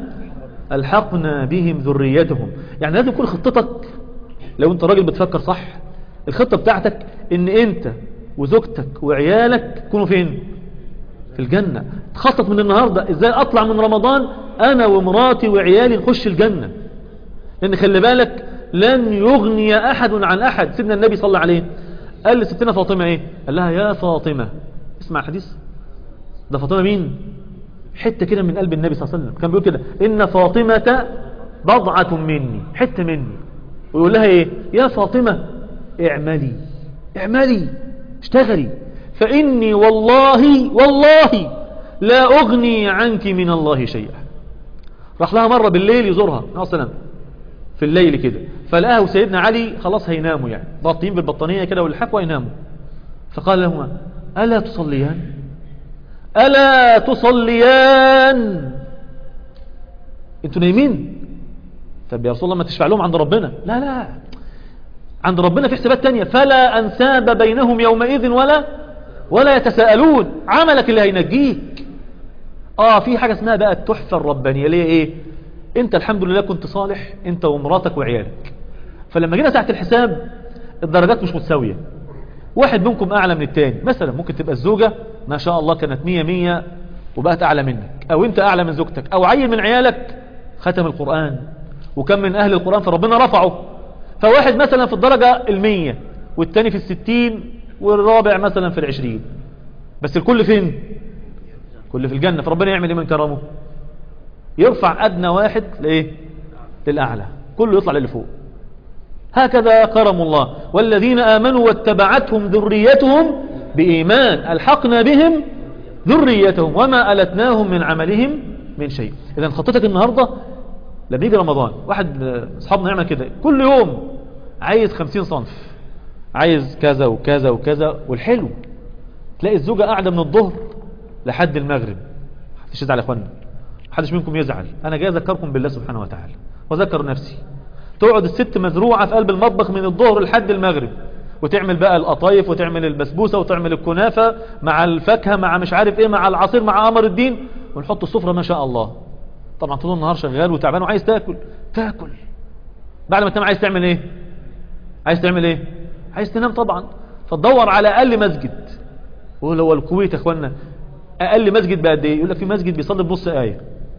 الحقنا بهم ذريتهم يعني لازم يكون خطتك لو انت راجل بتفكر صح الخطة بتاعتك ان انت وزوجتك وعيالك يكونوا فين في الجنة تخطط من النهاردة ازاي اطلع من رمضان انا ومراتي وعيالي نخش الجنة لان خلي بالك لن يغني احد عن احد سيدنا النبي صلى الله عليه قال لستنا فاطمة ايه قال لها يا فاطمة اسمع الحديث ده فاطمة مين حتة كده من قلب النبي صلى الله عليه وسلم كان بيقول كده ان فاطمة بضعة مني حتة مني ويقول لها ايه يا فاطمة اعملي اعملي اشتغلي فاني والله والله لا اغني عنك من الله شيئا راح لها مرة بالليل يزورها عليه السلام في الليل كده فلقاه وسيدنا علي خلاص هيناموا يعني ضاغطين بالبطانية كده والحفوة يناموا فقال لهما ألا تصليان ألا تصليان انتوا نايمين طب يا رسول الله ما تشفع لهم عند ربنا لا لا عند ربنا في حسابات تانية فلا أنساب بينهم يومئذ ولا ولا يتساءلون عملك اللي هينجيك اه في حاجة اسمها بقى التحفة الربانية اللي هي ايه انت الحمد لله كنت صالح انت ومراتك وعيالك فلما جينا ساعة الحساب الدرجات مش متساوية واحد منكم اعلى من التاني مثلا ممكن تبقى الزوجة ما شاء الله كانت مية مية وبقت اعلى منك او انت اعلى من زوجتك او عيل من عيالك ختم القرآن وكم من اهل القرآن فربنا رفعه فواحد مثلا في الدرجة المية والتاني في الستين والرابع مثلا في العشرين بس الكل فين كل في الجنة فربنا يعمل ايه من كرمه يرفع أدنى واحد لإيه للأعلى كله يطلع للي فوق هكذا كرم الله والذين آمنوا واتبعتهم ذريتهم بإيمان ألحقنا بهم ذريتهم وما ألتناهم من عملهم من شيء إذا خطتك النهاردة لما يجي رمضان واحد أصحابنا يعمل كده كل يوم عايز خمسين صنف عايز كذا وكذا وكذا والحلو تلاقي الزوجة قاعدة من الظهر لحد المغرب محدش يزعل يا اخوانا محدش منكم يزعل انا جاي اذكركم بالله سبحانه وتعالى واذكر نفسي تقعد الست مزروعة في قلب المطبخ من الظهر لحد المغرب وتعمل بقى القطايف وتعمل البسبوسة وتعمل الكنافة مع الفاكهة مع مش عارف ايه مع العصير مع قمر الدين ونحط السفرة ما شاء الله طبعا طول النهار شغال وتعبان وعايز تاكل تاكل بعد ما تنام عايز تعمل ايه عايز تعمل ايه عايز تنام طبعا فتدور على اقل مسجد وهو هو الكويت يا اخوانا اقل مسجد بقد ايه يقول لك في مسجد بيصلي بنص ايه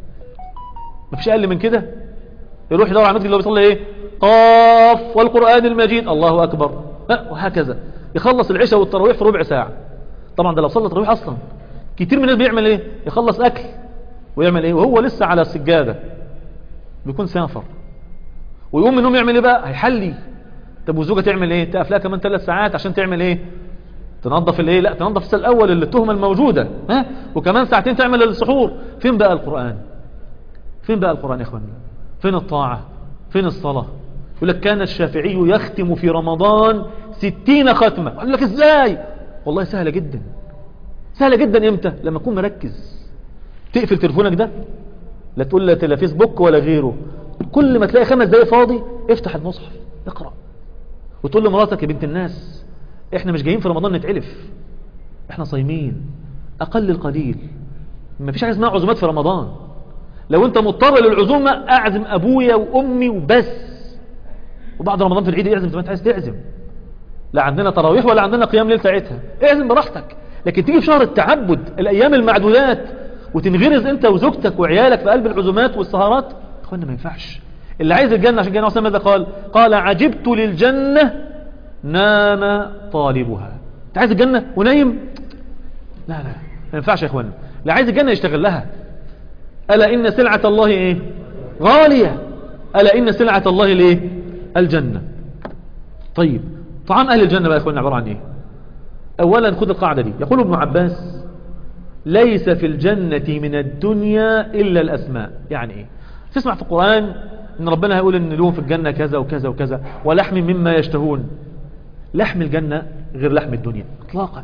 مفيش اقل من كده يروح يدور على المسجد اللي هو بيصلي ايه قاف والقران المجيد الله اكبر ها، وهكذا يخلص العشاء والتراويح في ربع ساعه طبعا ده لو صلى تراويح اصلا كتير من الناس بيعمل ايه يخلص اكل ويعمل ايه وهو لسه على السجاده بيكون سافر ويقوم من النوم يعمل ايه بقى هيحلي طب والزوجه تعمل ايه تقف لها كمان ثلاث ساعات عشان تعمل ايه تنظف الايه لا تنظف الساعه الاول اللي التهمه الموجوده ها وكمان ساعتين تعمل السحور فين بقى القران فين بقى القران يا اخوانا فين الطاعه فين الصلاه يقول لك كان الشافعي يختم في رمضان ستين ختمه قال لك ازاي والله سهله جدا سهله جدا امتى لما تكون مركز تقفل تليفونك ده لا تقول لا لا فيسبوك ولا غيره كل ما تلاقي خمس دقايق فاضي افتح المصحف اقرا وتقول لمراتك يا بنت الناس احنا مش جايين في رمضان نتعلف احنا صايمين اقل القليل ما فيش حاجه اسمها عزومات في رمضان لو انت مضطر للعزومه اعزم ابويا وامي وبس وبعد رمضان في العيد اعزم زي ما انت عايز تعزم لا عندنا تراويح ولا عندنا قيام ليل ساعتها اعزم براحتك لكن تيجي في شهر التعبد الايام المعدودات وتنغرز انت وزوجتك وعيالك في قلب العزومات والسهرات اخوانا ما ينفعش اللي عايز الجنه عشان كده ماذا قال قال عجبت للجنه نام طالبها انت عايز الجنه ونايم لا لا ما ينفعش يا اخوانا اللي عايز الجنه يشتغل لها الا ان سلعه الله ايه غاليه الا ان سلعه الله الايه الجنه طيب طعام اهل الجنه بقى يا اخوانا عباره عن ايه اولا خذ القاعده دي يقول ابن عباس ليس في الجنة من الدنيا إلا الأسماء يعني إيه تسمع في القرآن إن ربنا هيقول إن لهم في الجنة كذا وكذا وكذا ولحم مما يشتهون لحم الجنة غير لحم الدنيا إطلاقا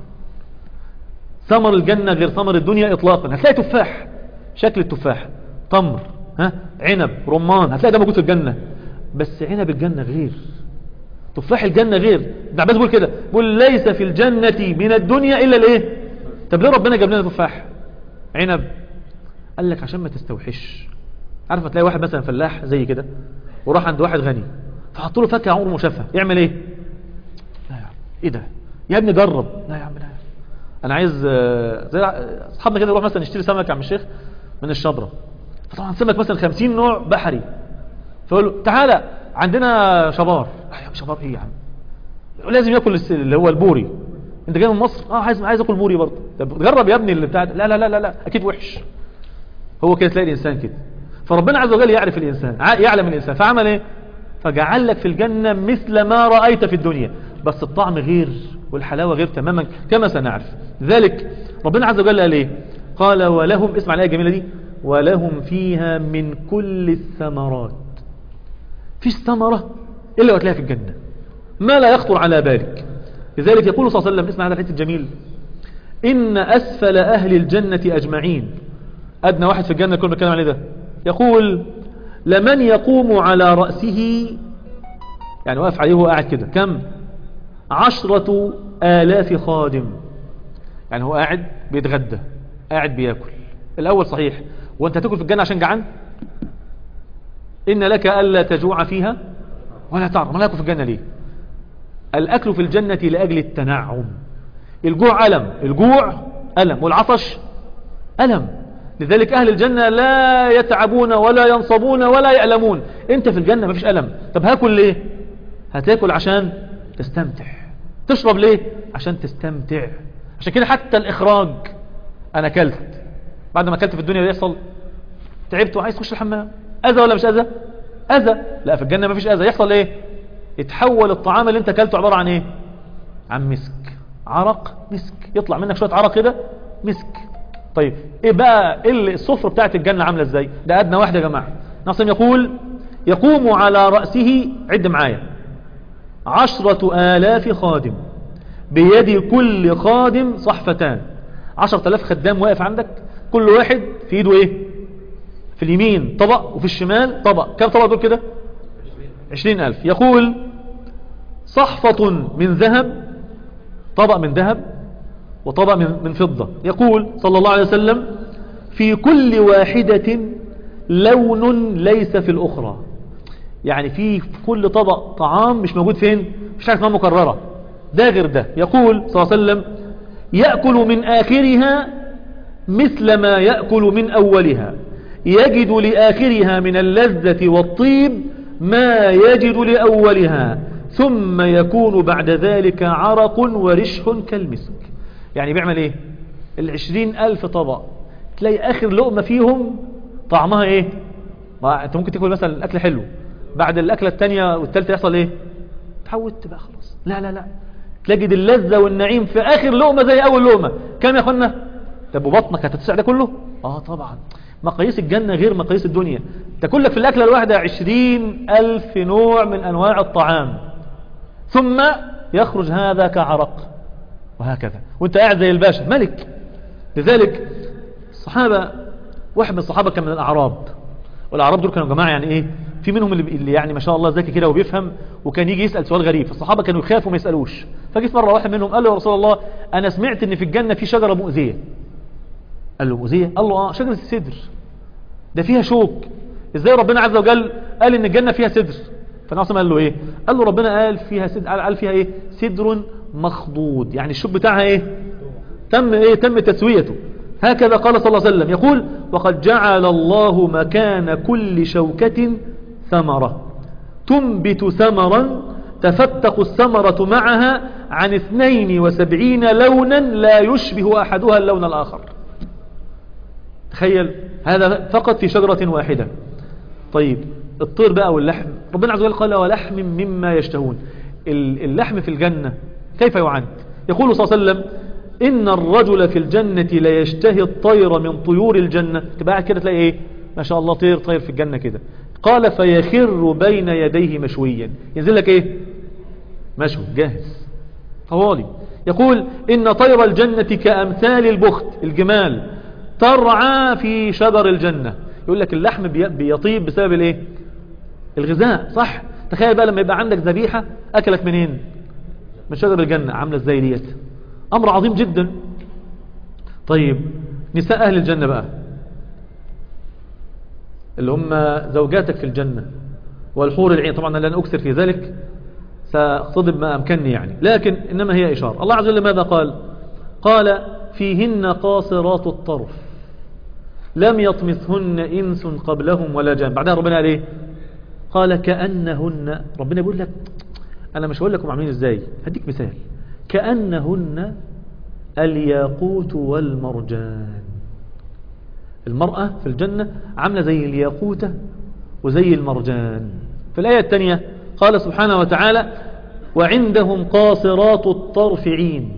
ثمر الجنة غير ثمر الدنيا إطلاقا هتلاقي تفاح شكل التفاح تمر ها عنب رمان هتلاقي ده موجود في الجنة بس عنب الجنة غير تفاح الجنة غير ابن عباس بيقول كده بيقول ليس في الجنة من الدنيا إلا الإيه طب ليه ربنا جاب لنا تفاح عنب قال لك عشان ما تستوحش عارف تلاقي واحد مثلا فلاح زي كده وراح عند واحد غني فحط له فاكهه عمره ما شافها يعمل ايه لا يا عم ايه ده يا ابني جرب لا يا عم لا انا عايز آه، زي اصحابنا كده نروح مثلا نشتري سمك يا عم الشيخ من الشبرة فطبعا سمك مثلا 50 نوع بحري فيقول له تعالى عندنا شبار لا يا عم شبار ايه يا عم لازم ياكل الس- اللي هو البوري انت جاي من مصر اه عايز عايز اكل بوري برضه طب جرب يا ابني اللي بتاع ده. لا لا لا لا لا اكيد وحش هو كده تلاقي الانسان كده فربنا عز وجل يعرف الانسان ع- يعلم الانسان فعمل ايه فجعل لك في الجنه مثل ما رايت في الدنيا بس الطعم غير والحلاوه غير تماما كما سنعرف لذلك ربنا عز وجل قال ايه قال ولهم اسمع الايه الجميله دي ولهم فيها من كل الثمرات فيش ثمره الا وتلاقيها في الجنه ما لا يخطر على بالك لذلك يقول صلى الله عليه وسلم اسمع هذا الحديث الجميل إن أسفل أهل الجنة أجمعين أدنى واحد في الجنة كل ما كان عليه ده يقول لمن يقوم على رأسه يعني واقف عليه وهو قاعد كده كم عشرة آلاف خادم يعني هو قاعد بيتغدى قاعد بياكل الأول صحيح وانت هتاكل في الجنة عشان جعان إن لك ألا تجوع فيها ولا تعرف ما ياكل في الجنة ليه الأكل في الجنة لأجل التنعم الجوع ألم الجوع ألم والعطش ألم لذلك أهل الجنة لا يتعبون ولا ينصبون ولا يألمون أنت في الجنة ما فيش ألم طب هاكل ليه هتاكل عشان تستمتع تشرب ليه عشان تستمتع عشان كده حتى الإخراج أنا أكلت بعد ما أكلت في الدنيا بيحصل تعبت وعايز تخش الحمام أذى ولا مش أذى أذى لا في الجنة ما فيش أذى يحصل إيه يتحول الطعام اللي انت اكلته عبارة عن ايه عن مسك عرق مسك يطلع منك شوية عرق كده مسك طيب ايه بقى ايه اللي- السفرة بتاعت الجنة عاملة ازاي ده ادنى واحد يا جماعة ناصم يقول يقوم على رأسه عد معايا عشرة آلاف خادم بيد كل خادم صحفتان عشرة آلاف خدام واقف عندك كل واحد في ايده ايه في اليمين طبق وفي الشمال طبق كم طبق دول كده عشرين ألف يقول صحفة من ذهب طبق من ذهب وطبق من, من فضة يقول صلى الله عليه وسلم في كل واحدة لون ليس في الأخرى يعني في كل طبق طعام مش موجود فين مش حاجة اسمها مكررة ده غير ده يقول صلى الله عليه وسلم يأكل من آخرها مثل ما يأكل من أولها يجد لآخرها من اللذة والطيب ما يجد لأولها ثم يكون بعد ذلك عرق ورشح كالمسك يعني بيعمل ايه العشرين ألف طبق تلاقي آخر لقمة فيهم طعمها ايه ما انت ممكن تاكل مثلا الأكل حلو بعد الأكلة التانية والتالتة يحصل ايه تحودت بقى خلاص لا لا لا تجد اللذة والنعيم في آخر لقمة زي أول لقمة كم يا أخوانا طب وبطنك هتتسع ده كله اه طبعا مقاييس الجنة غير مقاييس الدنيا تاكل لك في الأكلة الواحدة عشرين ألف نوع من أنواع الطعام ثم يخرج هذا كعرق وهكذا وانت قاعد زي الباشا ملك لذلك الصحابة واحد من الصحابة كان من الأعراب والأعراب دول كانوا جماعة يعني ايه في منهم اللي يعني ما شاء الله ذكي كده وبيفهم وكان يجي يسأل سؤال غريب فالصحابة كانوا يخافوا ما يسألوش فجيت مرة واحد منهم قال له يا رسول الله أنا سمعت ان في الجنة في شجرة مؤذية قال له مؤذية قال له اه شجرة السدر ده فيها شوك ازاي ربنا عز وجل قال ان الجنة فيها سدر فالناس قال له ايه قال له ربنا قال فيها سدر قال فيها ايه سدر مخضود يعني الشوك بتاعها ايه تم ايه تم تسويته هكذا قال صلى الله عليه وسلم يقول وقد جعل الله مكان كل شوكة ثمرة تنبت ثمرا تفتق الثمرة معها عن اثنين وسبعين لونا لا يشبه أحدها اللون الآخر تخيل هذا فقط في شجرة واحدة طيب الطير بقى واللحم ربنا عز وجل قال ولحم مما يشتهون اللحم في الجنة كيف يعد يقول صلى الله عليه وسلم إن الرجل في الجنة ليشتهي الطير من طيور الجنة تبقى قاعد كده تلاقي ايه ما شاء الله طير طير في الجنة كده قال فيخر بين يديه مشويا ينزل لك ايه مشوي جاهز طوالي يقول إن طير الجنة كأمثال البخت الجمال ترعى في شجر الجنة يقول لك اللحم بيطيب بسبب الايه الغذاء صح تخيل بقى لما يبقى عندك ذبيحة أكلت منين من شجر الجنة عاملة ازاي ديت أمر عظيم جدا طيب نساء أهل الجنة بقى اللي هم زوجاتك في الجنة والحور العين طبعا لن أكثر في ذلك سأقتضب ما أمكنني يعني لكن إنما هي إشارة الله عز وجل ماذا قال قال فيهن قاصرات الطرف لم يطمثهن إنس قبلهم ولا جان بعدها ربنا قال إيه قال كأنهن ربنا يقول لك أنا مش هقول لكم عاملين إزاي هديك مثال كأنهن الياقوت والمرجان المرأة في الجنة عاملة زي الياقوتة وزي المرجان في الآية الثانية قال سبحانه وتعالى وعندهم قاصرات الطرف عين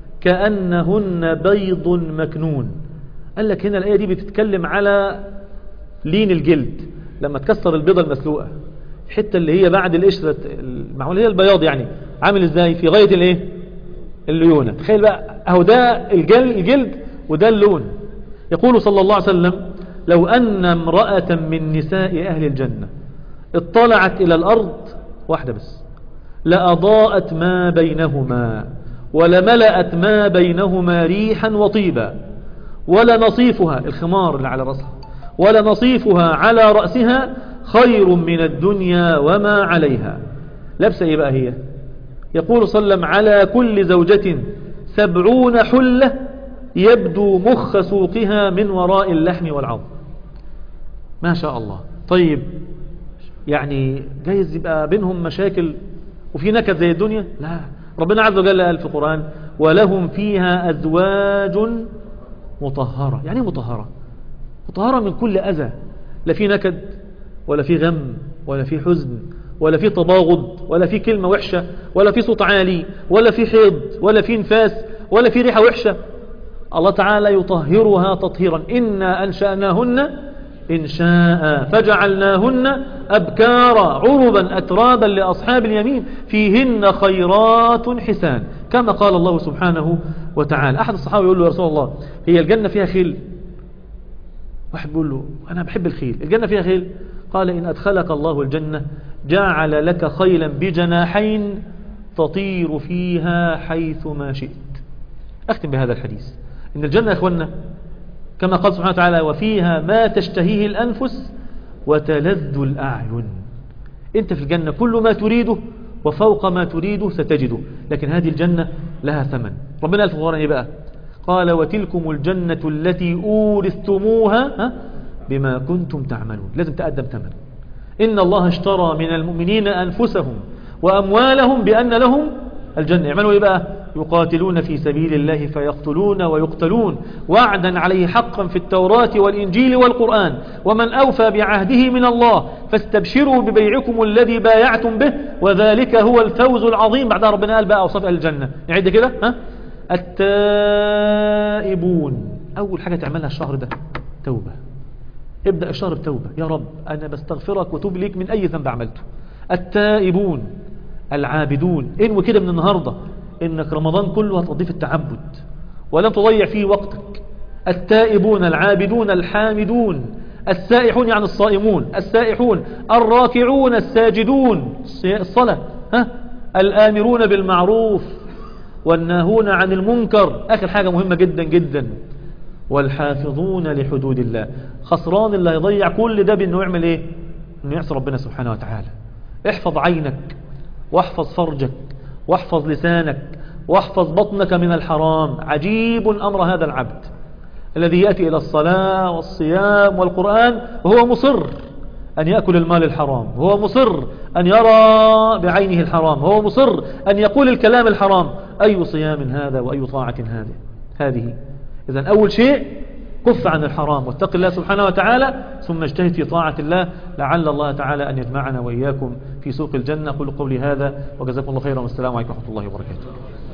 كأنهن بيض مكنون قال لك هنا الآية دي بتتكلم على لين الجلد لما تكسر البيضة المسلوقة الحتة اللي هي بعد القشرة المعمولة هي البياض يعني عامل ازاي في غاية الايه الليونة تخيل بقى اهو ده الجلد, الجلد وده اللون يقول صلى الله عليه وسلم لو أن امرأة من نساء أهل الجنة اطلعت إلى الأرض واحدة بس لأضاءت ما بينهما ولملأت ما بينهما ريحا وطيبا ولنصيفها الخمار اللي على رأسها ولنصيفها على رأسها خير من الدنيا وما عليها لبس ايه بقى هي يقول صلى الله عليه وسلم على كل زوجة سبعون حلة يبدو مخ سوقها من وراء اللحم والعظم ما شاء الله طيب يعني جايز يبقى بينهم مشاكل وفي نكد زي الدنيا لا ربنا عز وجل قال في القرآن ولهم فيها أزواج مطهرة يعني مطهرة مطهرة من كل أذى لا في نكد ولا في غم ولا في حزن ولا في تباغض ولا في كلمة وحشة ولا في صوت عالي ولا في حيض ولا في نفاس ولا في ريحة وحشة الله تعالى يطهرها تطهيرا إنا أنشأناهن إن شاء فجعلناهن أبكارا عربا أترابا لأصحاب اليمين فيهن خيرات حسان كما قال الله سبحانه وتعالى أحد الصحابة يقول له يا رسول الله هي الجنة فيها خيل واحد بيقول له أنا بحب الخيل الجنة فيها خيل قال إن أدخلك الله الجنة جعل لك خيلا بجناحين تطير فيها حيث ما شئت أختم بهذا الحديث إن الجنة يا أخوانا كما قال سبحانه وتعالى وفيها ما تشتهيه الأنفس وتلذ الأعين أنت في الجنة كل ما تريده وفوق ما تريده ستجده لكن هذه الجنة لها ثمن ربنا قال في القرآن إيه بقى قال وتلكم الجنة التي أورثتموها ها؟ بما كنتم تعملون لازم تقدم ثمن إن الله اشترى من المؤمنين أنفسهم وأموالهم بأن لهم الجنة يعملوا إيه بقى يقاتلون في سبيل الله فيقتلون ويقتلون وعدا عليه حقا في التوراة والإنجيل والقرآن ومن أوفى بعهده من الله فاستبشروا ببيعكم الذي بايعتم به وذلك هو الفوز العظيم بعد ربنا قال بقى أوصاف أهل الجنة نعد كده ها التائبون أول حاجة تعملها الشهر ده توبة ابدأ الشهر بتوبة يا رب أنا بستغفرك وتوب ليك من أي ذنب عملته التائبون العابدون انوي كده من النهاردة انك رمضان كله هتقضيه في التعبد ولن تضيع فيه وقتك التائبون العابدون الحامدون السائحون يعني الصائمون السائحون الراكعون الساجدون الصلاة ها الآمرون بالمعروف والناهون عن المنكر آخر حاجة مهمة جدا جدا والحافظون لحدود الله خسران اللي هيضيع كل ده بأنه يعمل ايه انه يعصي ربنا سبحانه وتعالى احفظ عينك واحفظ فرجك واحفظ لسانك واحفظ بطنك من الحرام عجيب أمر هذا العبد الذي يأتي إلى الصلاة والصيام والقرآن وهو مصر أن يأكل المال الحرام هو مصر أن يرى بعينه الحرام هو مصر أن يقول الكلام الحرام أي صيام هذا وأي طاعة هذه هذه إذن أول شيء كف عن الحرام واتق الله سبحانه وتعالى ثم اجتهد في طاعة الله لعل الله تعالى أن يجمعنا وإياكم في سوق الجنة قل قولي هذا وجزاكم الله خيرا والسلام عليكم ورحمة الله وبركاته